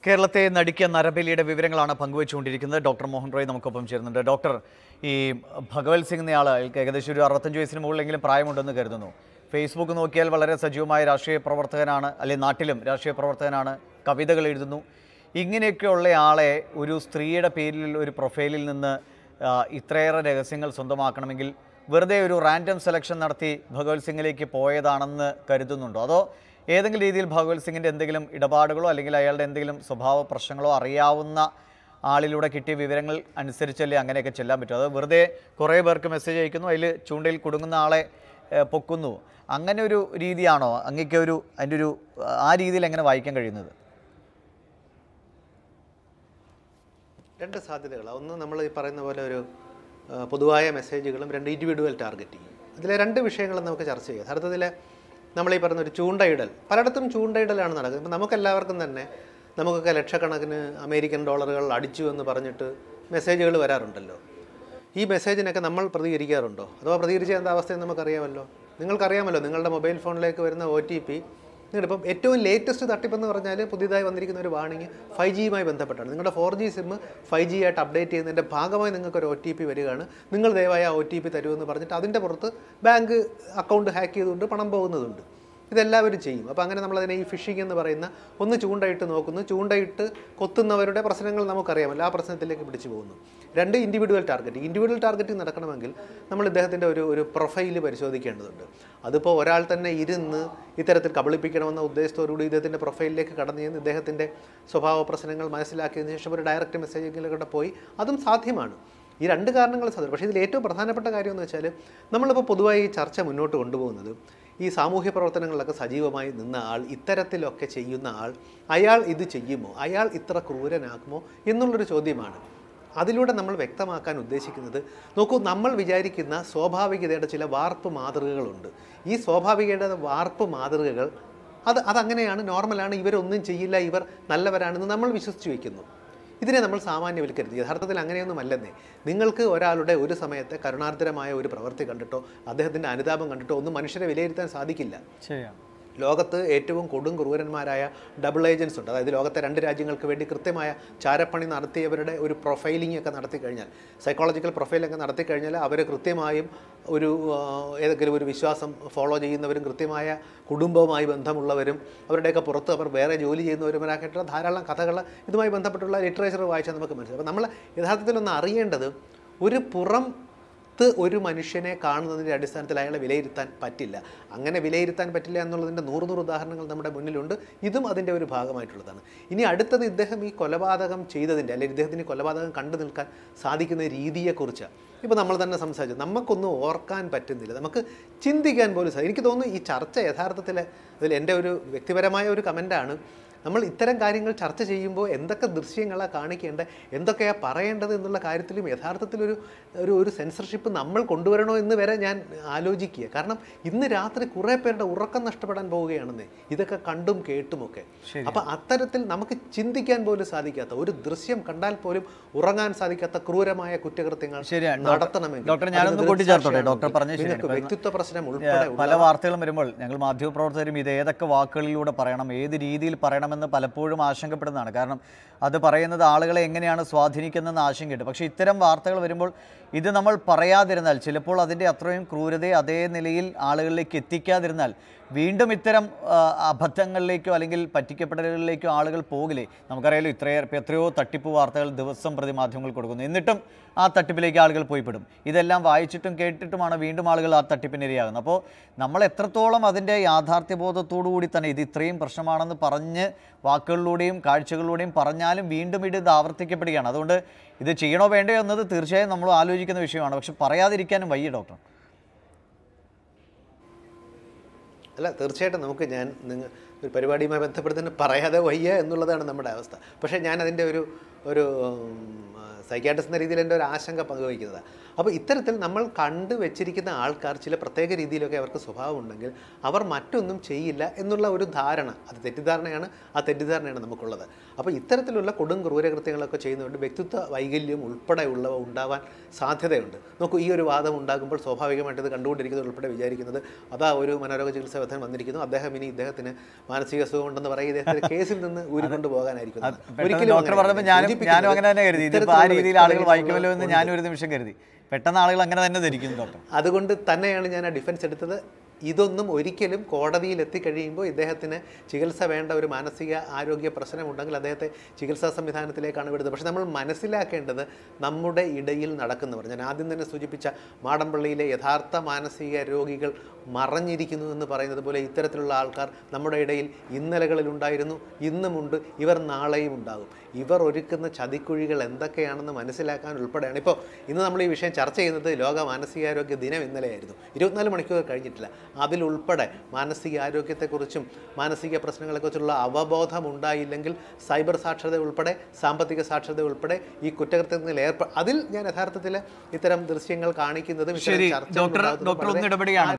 കേരളത്തെ നടുക്കിയ നരബലിയുടെ വിവരങ്ങളാണ് പങ്കുവച്ചുകൊണ്ടിരിക്കുന്നത് ഡോക്ടർ മോഹൻ റോയ് നമുക്കൊപ്പം ചേരുന്നുണ്ട് ഡോക്ടർ ഈ ഭഗവത് സിംഗ് എന്നയാൾ അയാൾക്ക് ഏകദേശം ഒരു അറുപത്തഞ്ച് വയസ്സിന് മുകളിലെങ്കിലും പ്രായമുണ്ടെന്ന് കരുതുന്നു ഫേസ്ബുക്ക് നോക്കിയാൽ വളരെ സജീവമായ രാഷ്ട്രീയ പ്രവർത്തകനാണ് അല്ലെങ്കിൽ നാട്ടിലും രാഷ്ട്രീയ പ്രവർത്തകനാണ് കവിതകൾ എഴുതുന്നു ഇങ്ങനെയൊക്കെയുള്ള ആളെ ഒരു സ്ത്രീയുടെ പേരിൽ ഒരു പ്രൊഫൈലിൽ നിന്ന് ആ, ഇത്രയേറെ രഹസ്യങ്ങൾ സ്വന്തമാക്കണമെങ്കിൽ വെറുതെ ഒരു റാൻഡം സെലക്ഷൻ നടത്തി ഭഗവത് സിംഗിലേക്ക് പോയതാണെന്ന് കരുതുന്നുണ്ടോ അതോ ഏതെങ്കിലും രീതിയിൽ ഭഗവത് സിംഗിൻ്റെ എന്തെങ്കിലും ഇടപാടുകളോ അല്ലെങ്കിൽ അയാളുടെ എന്തെങ്കിലും സ്വഭാവ പ്രശ്നങ്ങളോ അറിയാവുന്ന ആളിലൂടെ കിട്ടിയ വിവരങ്ങൾ അനുസരിച്ചല്ലേ അങ്ങനെയൊക്കെ ചെല്ലാൻ പറ്റും അത് വെറുതെ കുറേ പേർക്ക് മെസ്സേജ് അയക്കുന്നു അതിൽ ചൂണ്ടയിൽ കുടുങ്ങുന്ന ആളെ ഏഹ്, പൊക്കുന്നു അങ്ങനെ ഒരു രീതിയാണോ അങ്ങേക്ക് ഒരു അതിൻ്റെ ഒരു ആ രീതിയിൽ എങ്ങനെ വായിക്കാൻ കഴിയുന്നത് രണ്ട് സാധ്യതകളാണ് ഒന്ന് നമ്മൾ ഈ പറയുന്ന പോലെ ഒരു ആ, പൊതുവായ മെസ്സേജുകളും രണ്ട് ഇൻഡിവിജ്വൽ ടാർഗറ്റിങ്ങും ഇതിലെ രണ്ട് വിഷയങ്ങളും നമുക്ക് ചർച്ച ചെയ്യാം യഥാർത്ഥത്തിൽ നമ്മൾ ഈ പറയുന്ന ഒരു ചൂണ്ടയിടൽ പലയിടത്തും ചൂണ്ടയിടലാണ് നടക്കുന്നത് ഇപ്പം നമുക്കെല്ലാവർക്കും തന്നെ നമുക്കൊക്കെ ലക്ഷക്കണക്കിന് അമേരിക്കൻ ഡോളറുകൾ അടിച്ചു എന്ന് പറഞ്ഞിട്ട് മെസ്സേജുകൾ വരാറുണ്ടല്ലോ ഈ മെസ്സേജിനൊക്കെ നമ്മൾ പ്രതികരിക്കാറുണ്ടോ അഥവാ പ്രതികരിച്ച എന്താ അവസ്ഥയെന്ന് നമുക്കറിയാമല്ലോ നിങ്ങൾക്കറിയാമല്ലോ നിങ്ങളുടെ മൊബൈൽ ഫോണിലേക്ക് വരുന്ന ഒ ടി പി നിങ്ങളിപ്പം ഏറ്റവും ലേറ്റസ്റ്റ് തട്ടിപ്പെന്ന് പറഞ്ഞാൽ പുതിയതായി വന്നിരിക്കുന്ന ഒരു വാണിംഗ് ഫൈവ് ജിയുമായി ബന്ധപ്പെട്ടാണ് നിങ്ങളുടെ four G SIM five G ആയിട്ട് അപ്ഡേറ്റ് ചെയ്യുന്നതിൻ്റെ ഭാഗമായി നിങ്ങൾക്ക് ഒരു ഒ ടി പി വരികയാണ് നിങ്ങൾ ദയവായി ആ ഒ ടി പി തരുമെന്ന് പറഞ്ഞിട്ട് അതിൻ്റെ പുറത്ത് ബാങ്ക് അക്കൗണ്ട് ഹാക്ക് ചെയ്തുകൊണ്ട് പണം പോകുന്നതുണ്ട് ഇതെല്ലാവരും ചെയ്യും അപ്പോൾ അങ്ങനെ നമ്മളതിനെ ഈ ഫിഷിംഗ് എന്ന് പറയുന്ന ഒന്ന് ചൂണ്ടയിട്ട് നോക്കുന്നു ചൂണ്ടയിട്ട് കൊത്തുന്നവരുടെ പ്രശ്നങ്ങൾ നമുക്കറിയാമല്ലോ ആ പ്രശ്നത്തിലേക്ക് പിടിച്ചു പോകുന്നു രണ്ട് ഇൻഡിവിജ്വൽ ടാർഗറ്റിംഗ് ഇൻഡിവിജ്വൽ ടാർഗറ്റിംഗ് നടക്കണമെങ്കിൽ നമ്മൾ ഇദ്ദേഹത്തിൻ്റെ ഒരു ഒരു പ്രൊഫൈൽ പരിശോധിക്കേണ്ടതുണ്ട് അതിപ്പോൾ ഒരാൾ തന്നെ ഇരുന്ന് ഇത്തരത്തിൽ കബളിപ്പിക്കണമെന്ന ഉദ്ദേശത്തോടുകൂടി ഇദ്ദേഹത്തിൻ്റെ പ്രൊഫൈലിലേക്ക് കടന്നു ചെന്ന് ഇദ്ദേഹത്തിൻ്റെ സ്വഭാവ പ്രശ്നങ്ങൾ മനസ്സിലാക്കിയതിന് ശേഷം ഒരു ഡയറക്റ്റ് മെസ്സേജിലൂടെ പോയി അതും സാധ്യമാണ് ഈ രണ്ട് കാരണങ്ങൾ സാധ്യത പക്ഷേ ഇതിൽ ഏറ്റവും പ്രധാനപ്പെട്ട കാര്യം എന്ന് വെച്ചാൽ നമ്മളിപ്പോൾ പൊതുവായി ഈ ചർച്ച മുന്നോട്ട് കൊണ്ടുപോകുന്നത് ഈ സാമൂഹ്യ പ്രവർത്തനങ്ങളിലൊക്കെ സജീവമായി നിന്ന ആൾ ഇത്തരത്തിലൊക്കെ ചെയ്യുന്ന ആൾ അയാൾ ഇത് ചെയ്യുമോ അയാൾ ഇത്ര ക്രൂരനാക്കുമോ എന്നുള്ളൊരു ചോദ്യമാണ് അതിലൂടെ നമ്മൾ വ്യക്തമാക്കാൻ ഉദ്ദേശിക്കുന്നത് നോക്കൂ നമ്മൾ വിചാരിക്കുന്ന സ്വാഭാവികതയുടെ ചില വാർപ്പ് മാതൃകകളുണ്ട് ഈ സ്വാഭാവികതയുടെ വാർപ്പ് മാതൃകകൾ അത് അതങ്ങനെയാണ് നോർമലാണ് ഇവരൊന്നും ചെയ്യില്ല ഇവർ നല്ലവരാണെന്ന് നമ്മൾ വിശ്വസിച്ച് വയ്ക്കുന്നു ഇതിനെ നമ്മൾ സാമാന്യവൽക്കരുത് യഥാർത്ഥത്തിൽ അങ്ങനെയൊന്നുമല്ലെന്നേ നിങ്ങൾക്ക് ഒരാളുടെ ഒരു സമയത്തെ കരുണാർദ്രമായ ഒരു പ്രവൃത്തി കണ്ടിട്ടോ അദ്ദേഹത്തിൻ്റെ അനുതാപം കണ്ടിട്ടോ ഒന്നും മനുഷ്യരെ വിലയിരുത്താൻ സാധിക്കില്ല ശരിയാണ് ലോകത്ത് ഏറ്റവും കൊടും ക്രൂരന്മാരായ ഡബിൾ ഏജൻസ് ഉണ്ട് അതായത് ലോകത്തെ രണ്ട് രാജ്യങ്ങൾക്ക് വേണ്ടി കൃത്യമായ ചാരപ്പണി നടത്തിയവരുടെ ഒരു പ്രൊഫൈലിംഗ് ഒക്കെ നടത്തി കഴിഞ്ഞാൽ സൈക്കോളജിക്കൽ പ്രൊഫൈലൊക്കെ നടത്തി കഴിഞ്ഞാൽ അവർ കൃത്യമായും ഒരു ആ, ഏതെങ്കിലും ഒരു വിശ്വാസം ഫോളോ ചെയ്യുന്നവരും കൃത്യമായ കുടുംബവുമായി ബന്ധമുള്ളവരും അവരുടെയൊക്കെ പുറത്ത് അവർ വേറെ ജോലി ചെയ്യുന്നവരുമായിട്ടുള്ള ധാരാളം കഥകൾ ഇതുമായി ബന്ധപ്പെട്ടുള്ള ലിറ്ററേച്ചർ വായിച്ചാൽ നമുക്ക് മനസ്സിലാവും അപ്പോൾ നമ്മൾ യഥാർത്ഥത്തിൽ ഒന്ന് അറിയേണ്ടത് ഒരു പുറം ത്ത് ഒരു മനുഷ്യനെ കാണുന്നതിൻ്റെ അടിസ്ഥാനത്തിൽ അയാളെ വിലയിരുത്താൻ പറ്റില്ല അങ്ങനെ വിലയിരുത്താൻ പറ്റില്ല എന്നുള്ളതിൻ്റെ നൂറ് നൂറ് ഉദാഹരണങ്ങൾ നമ്മുടെ മുന്നിലുണ്ട് ഇതും അതിൻ്റെ ഒരു ഭാഗമായിട്ടുള്ളതാണ് ഇനി അടുത്തത് ഇദ്ദേഹം ഈ കൊലപാതകം ചെയ്തതിൻ്റെ അല്ലെങ്കിൽ ഇദ്ദേഹത്തിന് ഈ കൊലപാതകം കണ്ടു നിൽക്കാൻ സാധിക്കുന്ന രീതിയെക്കുറിച്ച് ഇപ്പോൾ നമ്മൾ തന്നെ സംസാരിച്ചു നമുക്കൊന്നും ഓർക്കാൻ പറ്റുന്നില്ല നമുക്ക് ചിന്തിക്കാൻ പോലും സാധിക്കും എനിക്ക് തോന്നുന്നു ഈ ചർച്ച യഥാർത്ഥത്തിൽ അതിൽ എൻ്റെ ഒരു വ്യക്തിപരമായ ഒരു കമൻ്റാണ് നമ്മൾ ഇത്തരം കാര്യങ്ങൾ ചർച്ച ചെയ്യുമ്പോൾ എന്തൊക്കെ ദൃശ്യങ്ങളാണ് കാണിക്കേണ്ടത് എന്തൊക്കെയാണ് പറയേണ്ടത് എന്നുള്ള കാര്യത്തിലും യഥാർത്ഥത്തിലൊരു ഒരു ഒരു സെൻസർഷിപ്പ് നമ്മൾ കൊണ്ടുവരണോ എന്ന് വരെ ഞാൻ ആലോചിക്കുക കാരണം ഇന്ന് രാത്രി കുറേ പേരുടെ ഉറക്കം നഷ്ടപ്പെടാൻ പോവുകയാണെന്നേ ഇതൊക്കെ കണ്ടും കേട്ടുമൊക്കെ അപ്പം അത്തരത്തിൽ നമുക്ക് ചിന്തിക്കാൻ പോലും സാധിക്കാത്ത ഒരു ദൃശ്യം കണ്ടാൽ പോലും ഉറങ്ങാൻ സാധിക്കാത്ത ക്രൂരമായ കുറ്റകൃത്യങ്ങൾ ശരിയാണ്. ഡോക്ടർ- നടത്തണമെങ്കിൽ ഡോക്ടർ, ഞാനൊന്ന് അതിന് കൂട്ടിച്ചേർത്തോട്ടെ? ദൃക്സാക്ഷിയാണെങ്കിൽ ഡോക്ടർ പറഞ്ഞത് ശരിയാണ്. നിങ്ങൾക്ക് ഇപ്പം വ്യക്തിത്വ പ്രശ്നം ഏഹ് ഉൾപ്പെടെ പല വാർത്തകളും വരുമ്പോൾ ഞങ്ങൾ മാധ്യമപ്രവർത്തകരും ഇത് ഏതൊക്കെ വാക്കുകളിലൂടെ പറയണം ഏത് രീതിയിൽ പറയണമെന്ന് പലപ്പോഴും ആശങ്കപ്പെടുന്നതാണ് കാരണം അത് പറയുന്നത് ആളുകളെ എങ്ങനെയാണ് സ്വാധീനിക്കുന്നതെന്ന് ആശങ്കയുണ്ട് പക്ഷേ ഇത്തരം വാർത്തകൾ വരുമ്പോൾ ഇത് നമ്മൾ പറയാതിരുന്നാൽ ചിലപ്പോൾ അതിൻ്റെ അത്രയും ക്രൂരതയെ അതേ നിലയിൽ ആളുകളിലേക്ക് എത്തിക്കാതിരുന്നാൽ വീണ്ടും ഇത്തരം ആ, അബദ്ധങ്ങളിലേക്കോ അല്ലെങ്കിൽ പറ്റിക്കപ്പെടലുകളിലേക്കോ ആളുകൾ പോകില്ലേ നമുക്കറിയാലോ ഇത്രയേറെ ഇപ്പം എത്രയോ തട്ടിപ്പ് വാർത്തകൾ ദിവസം പ്രതി മാധ്യമങ്ങൾ കൊടുക്കുന്നു എന്നിട്ടും ആ തട്ടിപ്പിലേക്ക് ആളുകൾ പോയിപ്പെടും ഇതെല്ലാം വായിച്ചിട്ടും കേട്ടിട്ടുമാണ് വീണ്ടും ആളുകൾ ആ തട്ടിപ്പിന് ഇരയാകുന്നത് അപ്പോൾ നമ്മൾ എത്രത്തോളം അതിൻ്റെ യാഥാർത്ഥ്യബോധത്തോടു കൂടി തന്നെ ഇത് ഇത്രയും പ്രശ്നമാണെന്ന് പറഞ്ഞ് വാക്കുകളിലൂടെയും കാഴ്ചകളിലൂടെയും പറഞ്ഞാലും വീണ്ടും ഇത് ഇത് ആവർത്തിക്കപ്പെടുകയാണ് അതുകൊണ്ട് ഇത് ചെയ്യണോ വേണ്ടയോ എന്നത് തീർച്ചയായും നമ്മൾ ആലോചിക്കുന്ന വിഷയമാണ് പക്ഷെ പറയാതിരിക്കാനും വയ്യ ഡോക്ടർ അല്ല തീർച്ചയായിട്ടും നമുക്ക് ഞാൻ നിങ്ങൾ ഒരു പരിപാടിയുമായി ബന്ധപ്പെട്ട് തന്നെ പറയാതെ വയ്യ എന്നുള്ളതാണ് നമ്മുടെ അവസ്ഥ പക്ഷേ ഞാൻ അതിൻ്റെ ഒരു ഒരു സൈക്കാട്രിസ്റ്റ് എന്ന രീതിയിൽ എൻ്റെ ഒരു ആശങ്ക പങ്കുവയ്ക്കുന്നതാണ് അപ്പോൾ ഇത്തരത്തിൽ നമ്മൾ കണ്ടു വെച്ചിരിക്കുന്ന ആൾക്കാർ ചില പ്രത്യേക രീതിയിലൊക്കെ അവർക്ക് സ്വഭാവം ഉണ്ടെങ്കിൽ അവർ മറ്റൊന്നും ചെയ്യില്ല എന്നുള്ള ഒരു ധാരണ അത് തെറ്റിദ്ധാരണയാണ് ആ തെറ്റിദ്ധാരണയാണ് നമുക്കുള്ളത് അപ്പോൾ ഇത്തരത്തിലുള്ള കൊടും ക്രൂരകൃത്യങ്ങളൊക്കെ ചെയ്യുന്നതുകൊണ്ട് വ്യക്തിത്വ വൈകല്യം ഉൾപ്പെടെയുള്ളവ ഉണ്ടാവാൻ സാധ്യതയുണ്ട് നോക്കൂ ഈ ഒരു വാദം ഉണ്ടാകുമ്പോൾ സ്വാഭാവികമായിട്ട് ഇത് കണ്ടുകൊണ്ടിരിക്കുന്നത് ഉൾപ്പെടെ വിചാരിക്കുന്നത് അതാ ഒരു മനോരോഗ ചികിത്സാ വിദഗ്ധൻ വന്നിരിക്കുന്നു അദ്ദേഹം ഇനി ഇദ്ദേഹത്തിന് മാനസിക അസുഖം ഉണ്ടെന്ന് പറയും ഇദ്ദേഹത്തിന് കേസിൽ നിന്ന് ഊരിക്കൊണ്ട് പോകാനായിരിക്കും പെട്ടെന്ന് ഡോക്ടർ പറഞ്ഞപ്പോൾ ഞാനും ഞാനും അങ്ങനെ തന്നെ കരുതി ഇതിപ്പോൾ ആ രീതിയിൽ ആളുകൾ വായിക്കുമല്ലോ എന്ന് ഞാനും ഒരു നിമിഷം കരുതി പെട്ടെന്ന് ആളുകൾ അങ്ങനെ തന്നെ ധരിക്കുന്നു ഡോക്ടർ അതുകൊണ്ട് തന്നെയാണ് ഞാൻ ആ ഡിഫൻസ് എടുത്തത് ഇതൊന്നും ഒരിക്കലും കോടതിയിൽ എത്തിക്കഴിയുമ്പോൾ ഇദ്ദേഹത്തിന് ചികിത്സ വേണ്ട ഒരു മാനസിക ആരോഗ്യ പ്രശ്നമുണ്ടെങ്കിൽ അദ്ദേഹത്തെ ചികിത്സാ സംവിധാനത്തിലേക്കാണ് വിടുന്നത് പക്ഷേ നമ്മൾ മനസ്സിലാക്കേണ്ടത് നമ്മുടെ ഇടയിൽ നടക്കുന്നവർ ഞാൻ ആദ്യം തന്നെ സൂചിപ്പിച്ച മാടമ്പള്ളിയിലെ യഥാർത്ഥ മാനസിക രോഗികൾ മറഞ്ഞിരിക്കുന്നു എന്ന് പറയുന്നത് പോലെ ഇത്തരത്തിലുള്ള ആൾക്കാർ നമ്മുടെ ഇടയിൽ ഇന്നലകളിൽ ഉണ്ടായിരുന്നു ഇന്നുമുണ്ട് ഇവർ നാളെയും ഉണ്ടാകും ഇവർ ഒരുക്കുന്ന ചതിക്കുഴികൾ എന്തൊക്കെയാണെന്ന് മനസ്സിലാക്കാൻ ഉൾപ്പെടെയാണ് ഇപ്പോൾ ഇന്ന് നമ്മൾ ഈ വിഷയം ചർച്ച ചെയ്യുന്നത് ലോക മാനസികാരോഗ്യ ദിനം ഇന്നലെയായിരുന്നു ഇരുപത്തിനാല് മണിക്കൂർ കഴിഞ്ഞിട്ടില്ല അതിലുൾപ്പെടെ മാനസികാരോഗ്യത്തെക്കുറിച്ചും മാനസിക പ്രശ്നങ്ങളെക്കുറിച്ചുള്ള അവബോധം ഉണ്ടായില്ലെങ്കിൽ സൈബർ സാക്ഷരത ഉൾപ്പെടെ സാമ്പത്തിക സാക്ഷരത ഉൾപ്പെടെ ഈ കുറ്റകൃത്യങ്ങളിൽ ഏർപ്പെ അതിൽ ഞാൻ യഥാർത്ഥത്തിൽ ഇത്തരം ദൃശ്യങ്ങൾ കാണിക്കുന്നതും ഇത്തരം ശരി ചർച്ചകൾ ഡോക്ടർ ഉണ്ടാകുന്നതും ഡോക്ടർ ഒന്ന് വളരെ ഇടപെടുകയാണ്